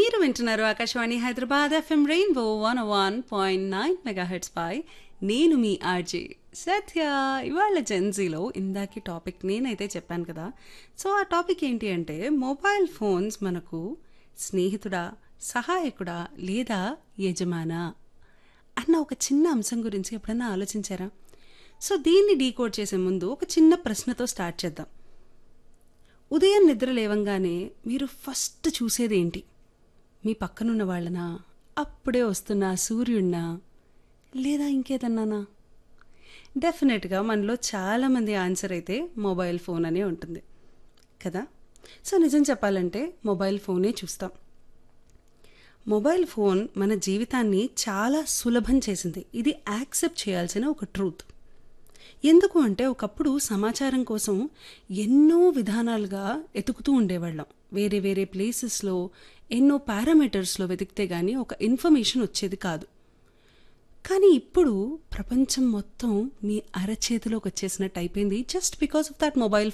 మీరు వింటున్నారు Akashvani Hyderabad FM rainbow one one point nine megahertz పై నేను మీ ఆర్జే సత్య ఇవాళ జెన్జీలో ఇందాకి టాపిక్ నేనైతే చెప్పాను కదా సో ఆ టాపిక్ ఏంటి అంటే మొబైల్ ఫోన్స్ మనకు స్నేహితుడా సహాయకుడా లేదా యజమానా అన్న ఒక చిన్న అంశం గురించి ఎప్పుడైనా ఆలోచించారా సో దీన్ని డీకోడ్ చేసే ముందు ఒక చిన్న ప్రశ్నతో స్టార్ట్ చేద్దాం ఉదయం నిద్ర లేవంగానే మీరు ఫస్ట్ చూసేది ఏంటి మీ పక్కనున్న వాళ్ళనా అప్పుడే వస్తున్న సూర్యుడినా లేదా ఇంకేదన్నానా డెఫినెట్గా మనలో చాలామంది ఆన్సర్ అయితే మొబైల్ ఫోన్ అనే ఉంటుంది కదా సో నిజం చెప్పాలంటే మొబైల్ ఫోనే చూస్తాం మొబైల్ ఫోన్ మన జీవితాన్ని చాలా సులభం చేసింది ఇది యాక్సెప్ట్ చేయాల్సిన ఒక ట్రూత్ ఎందుకు అంటే ఒకప్పుడు సమాచారం కోసం ఎన్నో విధానాలుగా ఎతుకుతూ ఉండేవాళ్ళం వేరే వేరే ప్లేసెస్లో ఎన్నో పారామీటర్స్లో వెతికితే కానీ ఒక ఇన్ఫర్మేషన్ వచ్చేది కాదు కానీ ఇప్పుడు ప్రపంచం మొత్తం మీ అరచేతిలోకి వచ్చేసినట్టు అయిపోయింది just because of that mobile